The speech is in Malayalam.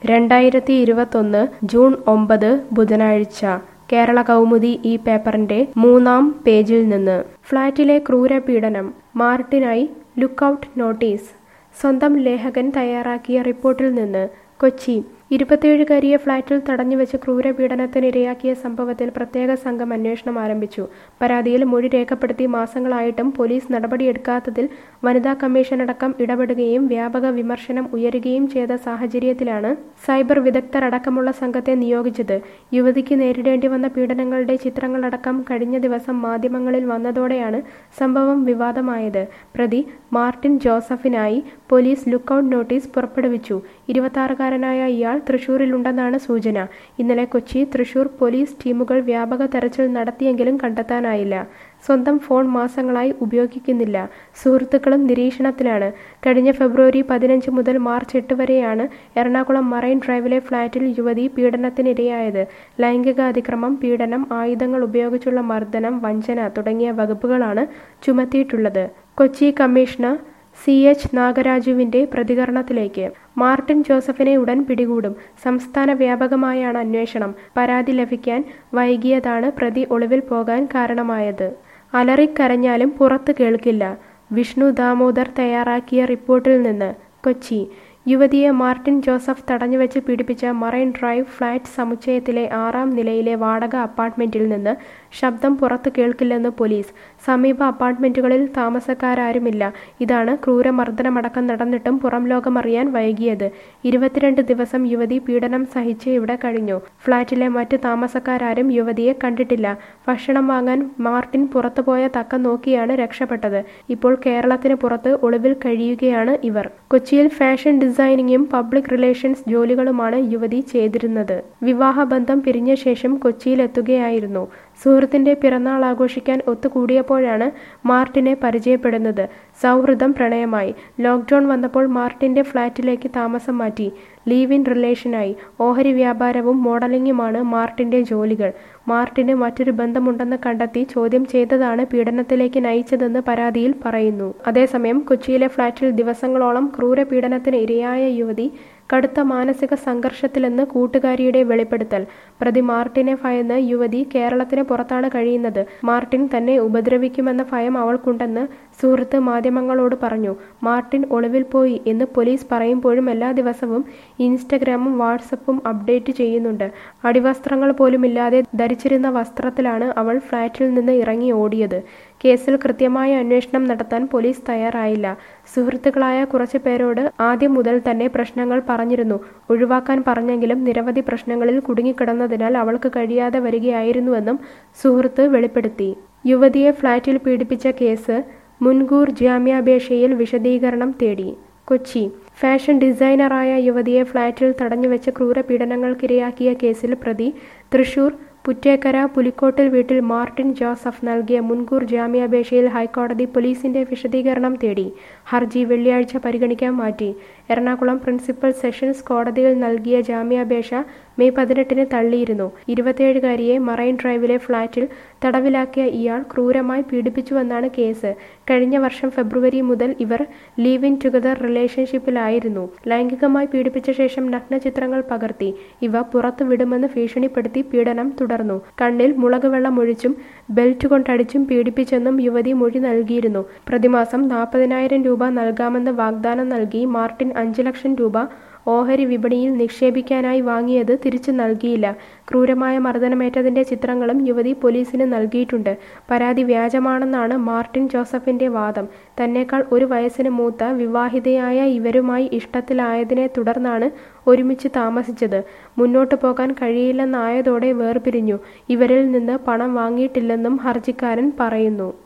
രണ്ടായിരത്തി ഇരുപത്തൊന്ന് ജൂൺ ഒമ്പത് ബുധനാഴ്ച കേരള കൗമുദി ഈ പേപ്പറിന്റെ മൂന്നാം പേജിൽ നിന്ന് ഫ്ളാറ്റിലെ ക്രൂരപീഡനം മാർട്ടിനായി ലുക്കൌട്ട് നോട്ടീസ് സ്വന്തം ലേഖകൻ തയ്യാറാക്കിയ റിപ്പോർട്ടിൽ നിന്ന് കൊച്ചി ഇരുപത്തിയേഴുകാരിയെ ഫ്ളാറ്റിൽ തടഞ്ഞുവെച്ച് ക്രൂരപീഡനത്തിനിരയാക്കിയ സംഭവത്തിൽ പ്രത്യേക സംഘം അന്വേഷണം ആരംഭിച്ചു പരാതിയിൽ മൊഴി രേഖപ്പെടുത്തി മാസങ്ങളായിട്ടും പോലീസ് നടപടിയെടുക്കാത്തതിൽ വനിതാ കമ്മീഷനടക്കം ഇടപെടുകയും വ്യാപക വിമർശനം ഉയരുകയും ചെയ്ത സാഹചര്യത്തിലാണ് സൈബർ വിദഗ്ധരടക്കമുള്ള സംഘത്തെ നിയോഗിച്ചത് യുവതിക്ക് നേരിടേണ്ടി വന്ന പീഡനങ്ങളുടെ ചിത്രങ്ങളടക്കം കഴിഞ്ഞ ദിവസം മാധ്യമങ്ങളിൽ വന്നതോടെയാണ് സംഭവം വിവാദമായത് പ്രതി മാർട്ടിൻ ജോസഫിനായി പോലീസ് ലുക്കൌട്ട് നോട്ടീസ് പുറപ്പെടുവിച്ചു ഇരുപത്തിയാറുകാരനായ ഇയാൾ തൃശൂരിലുണ്ടെന്നാണ് സൂചന ഇന്നലെ കൊച്ചി തൃശൂർ പോലീസ് ടീമുകൾ വ്യാപക തെരച്ചിൽ നടത്തിയെങ്കിലും കണ്ടെത്താനായില്ല സ്വന്തം ഫോൺ മാസങ്ങളായി ഉപയോഗിക്കുന്നില്ല സുഹൃത്തുക്കളും നിരീക്ഷണത്തിലാണ് കഴിഞ്ഞ ഫെബ്രുവരി പതിനഞ്ച് മുതൽ മാർച്ച് എട്ട് വരെയാണ് എറണാകുളം മറൈൻ ഡ്രൈവിലെ ഫ്ളാറ്റിൽ യുവതി പീഡനത്തിനിരയായത് ലൈംഗിക അതിക്രമം പീഡനം ആയുധങ്ങൾ ഉപയോഗിച്ചുള്ള മർദ്ദനം വഞ്ചന തുടങ്ങിയ വകുപ്പുകളാണ് ചുമത്തിയിട്ടുള്ളത് കൊച്ചി കമ്മീഷണർ സി എച്ച് നാഗരാജുവിന്റെ പ്രതികരണത്തിലേക്ക് മാർട്ടിൻ ജോസഫിനെ ഉടൻ പിടികൂടും സംസ്ഥാന വ്യാപകമായാണ് അന്വേഷണം പരാതി ലഭിക്കാൻ വൈകിയതാണ് പ്രതി ഒളിവിൽ പോകാൻ കാരണമായത് അലറിക്കരഞ്ഞാലും പുറത്ത് കേൾക്കില്ല വിഷ്ണു ദാമോദർ തയ്യാറാക്കിയ റിപ്പോർട്ടിൽ നിന്ന് കൊച്ചി യുവതിയെ മാർട്ടിൻ ജോസഫ് തടഞ്ഞുവെച്ച് പീഡിപ്പിച്ച മറൈൻ ഡ്രൈവ് ഫ്ളാറ്റ് സമുച്ചയത്തിലെ ആറാം നിലയിലെ വാടക അപ്പാർട്ട്മെന്റിൽ നിന്ന് ശബ്ദം പുറത്ത് കേൾക്കില്ലെന്ന് പോലീസ് സമീപ അപ്പാർട്ട്മെന്റുകളിൽ താമസക്കാരാരുമില്ല ഇതാണ് ക്രൂരമർദ്ദനമടക്കം നടന്നിട്ടും പുറം ലോകമറിയാൻ വൈകിയത് ഇരുപത്തിരണ്ട് ദിവസം യുവതി പീഡനം സഹിച്ച് ഇവിടെ കഴിഞ്ഞു ഫ്ളാറ്റിലെ മറ്റ് താമസക്കാരും യുവതിയെ കണ്ടിട്ടില്ല ഭക്ഷണം വാങ്ങാൻ മാർട്ടിൻ പുറത്തുപോയ തക്കം നോക്കിയാണ് രക്ഷപ്പെട്ടത് ഇപ്പോൾ കേരളത്തിന് പുറത്ത് ഒളിവിൽ കഴിയുകയാണ് ഇവർ കൊച്ചിയിൽ ഫാഷൻ ഡിസൈനിങ്ങും പബ്ലിക് റിലേഷൻസ് ജോലികളുമാണ് യുവതി ചെയ്തിരുന്നത് വിവാഹബന്ധം പിരിഞ്ഞ ശേഷം കൊച്ചിയിലെത്തുകയായിരുന്നു സുഹൃത്തിന്റെ പിറന്നാൾ ആഘോഷിക്കാൻ ഒത്തുകൂടിയപ്പോഴാണ് മാർട്ടിനെ പരിചയപ്പെടുന്നത് സൗഹൃദം പ്രണയമായി ലോക്ക്ഡൌൺ വന്നപ്പോൾ മാർട്ടിന്റെ ഫ്ളാറ്റിലേക്ക് താമസം മാറ്റി ലീവ് ഇൻ റിലേഷനായി ഓഹരി വ്യാപാരവും മോഡലിംഗുമാണ് മാർട്ടിന്റെ ജോലികൾ മാർട്ടിന് മറ്റൊരു ബന്ധമുണ്ടെന്ന് കണ്ടെത്തി ചോദ്യം ചെയ്തതാണ് പീഡനത്തിലേക്ക് നയിച്ചതെന്ന് പരാതിയിൽ പറയുന്നു അതേസമയം കൊച്ചിയിലെ ഫ്ളാറ്റിൽ ദിവസങ്ങളോളം ക്രൂരപീഡനത്തിന് ഇരയായ യുവതി കടുത്ത മാനസിക സംഘർഷത്തിലെന്ന് കൂട്ടുകാരിയുടെ വെളിപ്പെടുത്തൽ പ്രതി മാർട്ടിനെ ഭയന്ന് യുവതി കേരളത്തിന് പുറത്താണ് കഴിയുന്നത് മാർട്ടിൻ തന്നെ ഉപദ്രവിക്കുമെന്ന ഭയം അവൾക്കുണ്ടെന്ന് സുഹൃത്ത് മാധ്യമങ്ങളോട് പറഞ്ഞു മാർട്ടിൻ ഒളിവിൽ പോയി എന്ന് പോലീസ് പറയുമ്പോഴും എല്ലാ ദിവസവും ഇൻസ്റ്റഗ്രാമും വാട്സപ്പും അപ്ഡേറ്റ് ചെയ്യുന്നുണ്ട് അടിവസ്ത്രങ്ങൾ പോലുമില്ലാതെ ധരിച്ചിരുന്ന വസ്ത്രത്തിലാണ് അവൾ ഫ്ളാറ്റിൽ നിന്ന് ഇറങ്ങി ഓടിയത് കേസിൽ കൃത്യമായ അന്വേഷണം നടത്താൻ പോലീസ് തയ്യാറായില്ല സുഹൃത്തുക്കളായ കുറച്ചു പേരോട് ആദ്യം മുതൽ തന്നെ പ്രശ്നങ്ങൾ പറഞ്ഞിരുന്നു ഒഴിവാക്കാൻ പറഞ്ഞെങ്കിലും നിരവധി പ്രശ്നങ്ങളിൽ കുടുങ്ങിക്കിടന്നതിനാൽ അവൾക്ക് കഴിയാതെ വരികയായിരുന്നുവെന്നും സുഹൃത്ത് വെളിപ്പെടുത്തി യുവതിയെ ഫ്ളാറ്റിൽ പീഡിപ്പിച്ച കേസ് മുൻകൂർ ജാമ്യാപേക്ഷയിൽ വിശദീകരണം തേടി കൊച്ചി ഫാഷൻ ഡിസൈനറായ യുവതിയെ ഫ്ളാറ്റിൽ തടഞ്ഞുവെച്ച് ക്രൂരപീഡനങ്ങൾക്കിരയാക്കിയ കേസിൽ പ്രതി തൃശൂർ പുറ്റേക്കര പുലിക്കോട്ടിൽ വീട്ടിൽ മാർട്ടിൻ ജോസഫ് നൽകിയ മുൻകൂർ ജാമ്യാപേക്ഷയിൽ ഹൈക്കോടതി പോലീസിന്റെ വിശദീകരണം തേടി ഹർജി വെള്ളിയാഴ്ച പരിഗണിക്കാൻ മാറ്റി എറണാകുളം പ്രിൻസിപ്പൽ സെഷൻസ് കോടതിയിൽ നൽകിയ ജാമ്യാപേക്ഷ മെയ് പതിനെട്ടിന് തള്ളിയിരുന്നു ഇരുപത്തിയേഴുകാരിയെ മറൈൻ ഡ്രൈവിലെ ഫ്ളാറ്റിൽ തടവിലാക്കിയ ഇയാൾ ക്രൂരമായി പീഡിപ്പിച്ചുവെന്നാണ് കേസ് കഴിഞ്ഞ വർഷം ഫെബ്രുവരി മുതൽ ഇവർ ലീവ് ഇൻ ടുഗദർ റിലേഷൻഷിപ്പിലായിരുന്നു ലൈംഗികമായി പീഡിപ്പിച്ച ശേഷം നഗ്നചിത്രങ്ങൾ പകർത്തി ഇവ പുറത്തു വിടുമെന്ന് ഭീഷണിപ്പെടുത്തി പീഡനം തുടർന്നു കണ്ണിൽ മുളക് വെള്ളം ഒഴിച്ചും ബെൽറ്റ് കൊണ്ടടിച്ചും പീഡിപ്പിച്ചെന്നും യുവതി മൊഴി നൽകിയിരുന്നു പ്രതിമാസം നാൽപ്പതിനായിരം രൂപ നൽകാമെന്ന് വാഗ്ദാനം നൽകി മാർട്ടിൻ അഞ്ച് ലക്ഷം രൂപ ഓഹരി വിപണിയിൽ നിക്ഷേപിക്കാനായി വാങ്ങിയത് തിരിച്ചു നൽകിയില്ല ക്രൂരമായ മർദ്ദനമേറ്റതിന്റെ ചിത്രങ്ങളും യുവതി പോലീസിന് നൽകിയിട്ടുണ്ട് പരാതി വ്യാജമാണെന്നാണ് മാർട്ടിൻ ജോസഫിന്റെ വാദം തന്നേക്കാൾ ഒരു വയസ്സിന് മൂത്ത വിവാഹിതയായ ഇവരുമായി ഇഷ്ടത്തിലായതിനെ തുടർന്നാണ് ഒരുമിച്ച് താമസിച്ചത് മുന്നോട്ടു പോകാൻ കഴിയില്ലെന്നായതോടെ വേർപിരിഞ്ഞു ഇവരിൽ നിന്ന് പണം വാങ്ങിയിട്ടില്ലെന്നും ഹർജിക്കാരൻ പറയുന്നു